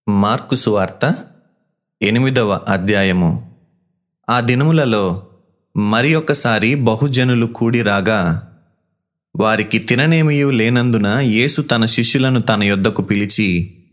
mark సువార్త ఎనిమిదవ అధ్యాయము ఆ దినములలో మరి ఒకసారి బహుజనులు కూడి రాగా వారికి తిననేమియు లేనందున యేసు తన శిష్యులను తన యొద్దకు పిలిచి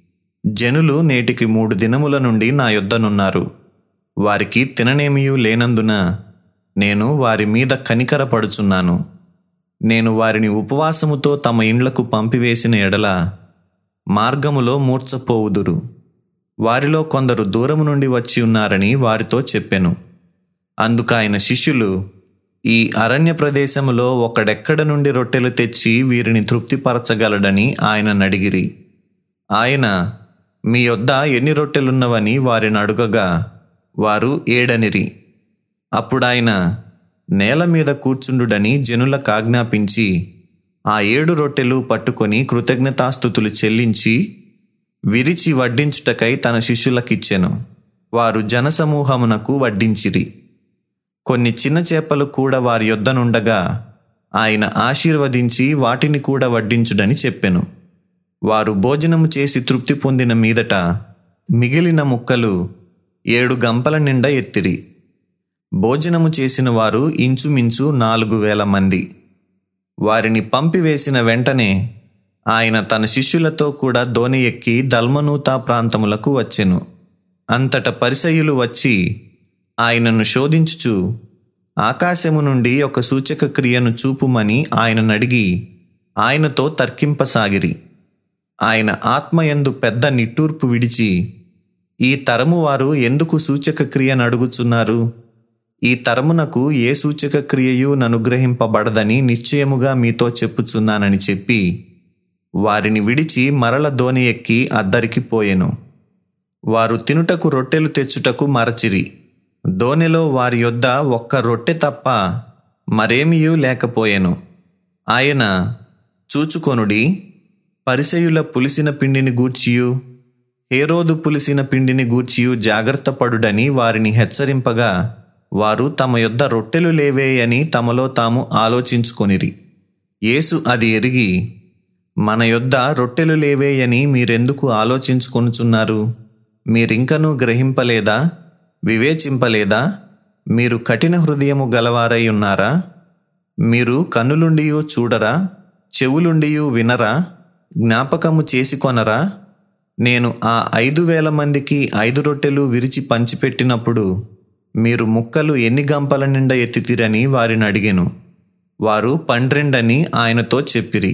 జనులు నేటికి మూడు దినముల నుండి నా యొద్దనున్నారు వారికి తిననేమియు లేనందున నేను వారి మీద కనికరపడుచున్నాను నేను వారిని ఉపవాసముతో తమ ఇండ్లకు పంపివేసిన ఎడల మార్గములో మూర్చపోవుదురు వారిలో కొందరు దూరము నుండి వచ్చి ఉన్నారని వారితో చెప్పెను అందుకు ఆయన శిష్యులు ఈ అరణ్య ప్రదేశములో ఒకడెక్కడ నుండి రొట్టెలు తెచ్చి వీరిని తృప్తిపరచగలడని ఆయన నడిగిరి ఆయన మీ యొద్ద ఎన్ని రొట్టెలున్నవని వారిని అడుగగా వారు ఏడనిరి అప్పుడాయన నేల మీద కూర్చుండుడని జనులకు ఆజ్ఞాపించి ఆ ఏడు రొట్టెలు పట్టుకొని కృతజ్ఞతాస్థుతులు చెల్లించి విరిచి వడ్డించుటకై తన శిష్యులకిచ్చెను వారు జనసమూహమునకు వడ్డించిరి కొన్ని చిన్న చేపలు కూడా వారి యొద్దనుండగా ఆయన ఆశీర్వదించి వాటిని కూడా వడ్డించుడని చెప్పెను వారు భోజనము చేసి తృప్తి పొందిన మీదట మిగిలిన ముక్కలు ఏడు గంపల నిండా ఎత్తిరి భోజనము చేసిన వారు ఇంచుమించు నాలుగు వేల మంది వారిని పంపివేసిన వెంటనే ఆయన తన శిష్యులతో కూడా దోణి ఎక్కి దల్మనూతా ప్రాంతములకు వచ్చెను అంతట పరిసయులు వచ్చి ఆయనను శోధించుచు ఆకాశము నుండి ఒక సూచక క్రియను చూపుమని ఆయనను అడిగి ఆయనతో తర్కింపసాగిరి ఆయన ఆత్మయందు పెద్ద నిట్టూర్పు విడిచి ఈ తరము వారు ఎందుకు సూచక క్రియను అడుగుచున్నారు ఈ తరమునకు ఏ సూచక క్రియయు అనుగ్రహింపబడదని నిశ్చయముగా మీతో చెప్పుచున్నానని చెప్పి వారిని విడిచి మరల దోణి ఎక్కి అద్దరికి పోయెను వారు తినుటకు రొట్టెలు తెచ్చుటకు మరచిరి దోణిలో వారి యొద్ద ఒక్క రొట్టె తప్ప మరేమియూ లేకపోయెను ఆయన చూచుకొనుడి పరిసయుల పులిసిన పిండిని గూర్చియు హేరోదు పులిసిన పిండిని గూర్చియు జాగ్రత్త పడుడని వారిని హెచ్చరింపగా వారు తమ యొద్ద రొట్టెలు లేవే అని తమలో తాము ఆలోచించుకొనిరి యేసు అది ఎరిగి మన యొద్ద రొట్టెలు లేవే అని మీరెందుకు ఆలోచించుకొనుచున్నారు మీరింకనూ గ్రహింపలేదా వివేచింపలేదా మీరు కఠిన హృదయము గలవారై ఉన్నారా మీరు కన్నులుండియు చూడరా చెవులుండియు వినరా జ్ఞాపకము చేసుకొనరా నేను ఆ ఐదు వేల మందికి ఐదు రొట్టెలు విరిచి పంచిపెట్టినప్పుడు మీరు ముక్కలు ఎన్ని గంపల నిండా ఎత్తితిరని వారిని అడిగెను వారు పండ్రెండని ఆయనతో చెప్పిరి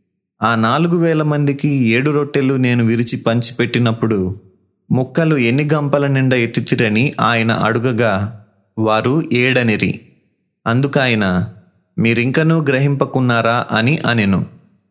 ఆ నాలుగు వేల మందికి ఏడు రొట్టెలు నేను విరిచి పంచిపెట్టినప్పుడు ముక్కలు ఎన్ని గంపల నిండా ఎత్తితిరని ఆయన అడుగగా వారు ఏడనిరి అందుకాయన మీరింకనూ గ్రహింపకున్నారా అని అనెను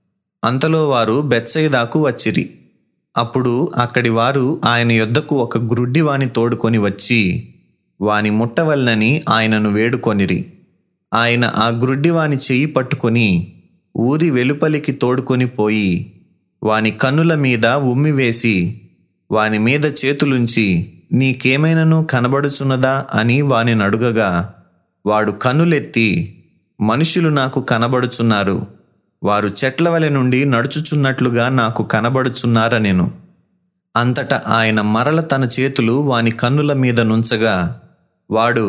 అంతలో వారు బెత్సైదాకు వచ్చిరి అప్పుడు అక్కడి వారు ఆయన యొద్దకు ఒక గ్రుడ్డివాని తోడుకొని వచ్చి వాని ముట్టవలనని ఆయనను వేడుకొనిరి ఆయన ఆ గ్రుడ్డివాని చెయ్యి పట్టుకొని ఊరి వెలుపలికి తోడుకొని పోయి వాని కన్నుల మీద ఉమ్మివేసి వాని మీద చేతులుంచి నీకేమైనను కనబడుచున్నదా అని వాని అడుగగా వాడు కన్నులెత్తి మనుషులు నాకు కనబడుచున్నారు వారు చెట్ల వలె నుండి నడుచుచున్నట్లుగా నాకు కనబడుచున్నారనెను అంతటా ఆయన మరల తన చేతులు వాని కన్నుల మీద నుంచగా వాడు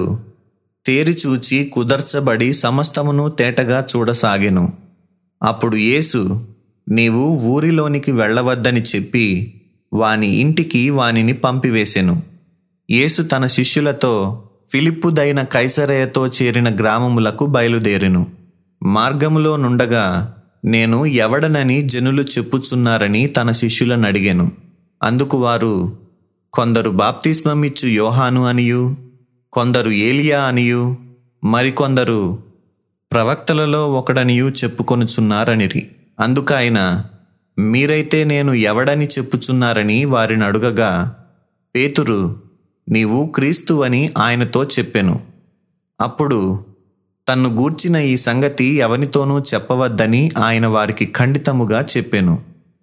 తేరిచూచి కుదర్చబడి సమస్తమును తేటగా చూడసాగెను అప్పుడు యేసు నీవు ఊరిలోనికి వెళ్ళవద్దని చెప్పి వాని ఇంటికి వానిని పంపివేశెను యేసు తన శిష్యులతో ఫిలిప్పుదైన కైసరయతో చేరిన గ్రామములకు బయలుదేరెను మార్గములో నుండగా నేను ఎవడనని జనులు చెప్పుచున్నారని తన శిష్యులను అడిగాను అందుకు వారు కొందరు బాప్తిస్మమిచ్చు యోహాను అనియు కొందరు ఏలియా అనియు మరికొందరు ప్రవక్తలలో ఒకడనియు చెప్పుకొనుచున్నారనిరి అందుకైన మీరైతే నేను ఎవడని చెప్పుచున్నారని వారిని అడుగగా పేతురు నీవు క్రీస్తు అని ఆయనతో చెప్పెను అప్పుడు తన్ను గూర్చిన ఈ సంగతి ఎవనితోనూ చెప్పవద్దని ఆయన వారికి ఖండితముగా చెప్పెను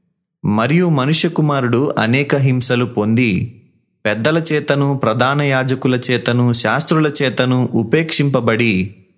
మరియు మనుష్య కుమారుడు అనేక హింసలు పొంది పెద్దల చేతను ప్రధాన యాజకుల చేతను శాస్త్రుల చేతను ఉపేక్షింపబడి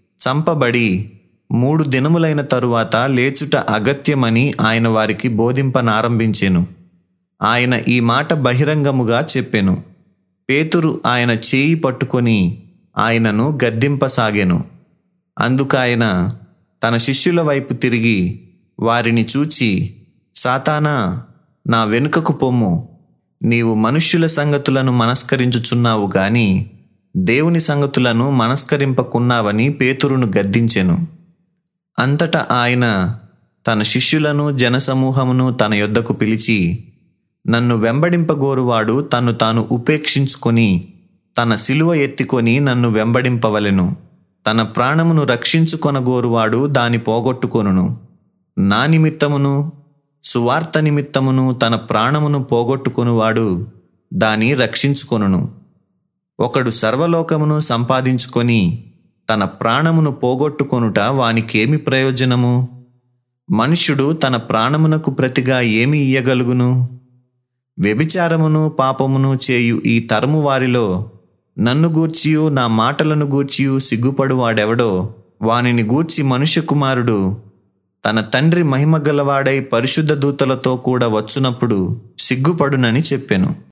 చంపబడి మూడు దినములైన తరువాత లేచుట అగత్యమని ఆయన వారికి బోధింపనారంభించెను ఆయన ఈ మాట బహిరంగముగా చెప్పెను పేతురు ఆయన చేయి పట్టుకొని ఆయనను గద్దింపసాగెను అందుకాయన తన శిష్యుల వైపు తిరిగి వారిని చూచి సాతానా నా వెనుకకు పొమ్ము నీవు మనుష్యుల సంగతులను మనస్కరించుచున్నావు గాని దేవుని సంగతులను మనస్కరింపకున్నావని పేతురును గద్దించెను అంతటా ఆయన తన శిష్యులను జనసమూహమును తన యొద్దకు పిలిచి నన్ను వెంబడింపగోరువాడు తన్ను తాను ఉపేక్షించుకొని తన సిలువ ఎత్తికొని నన్ను వెంబడింపవలెను తన ప్రాణమును రక్షించుకొనగోరువాడు దాని పోగొట్టుకొనును నా నిమిత్తమును సువార్త నిమిత్తమును తన ప్రాణమును పోగొట్టుకొనువాడు దాని రక్షించుకొనును ఒకడు సర్వలోకమును సంపాదించుకొని తన ప్రాణమును పోగొట్టుకొనుట వానికేమి ప్రయోజనము మనుష్యుడు తన ప్రాణమునకు ప్రతిగా ఏమి ఇయ్యగలుగును వ్యభిచారమును పాపమును చేయు ఈ తరము వారిలో నన్ను గూర్చియు నా మాటలను గూర్చియు సిగ్గుపడు వాడెవడో వానిని గూర్చి మనుష్య కుమారుడు తన తండ్రి మహిమగలవాడై పరిశుద్ధ దూతలతో కూడా వచ్చునప్పుడు సిగ్గుపడునని చెప్పెను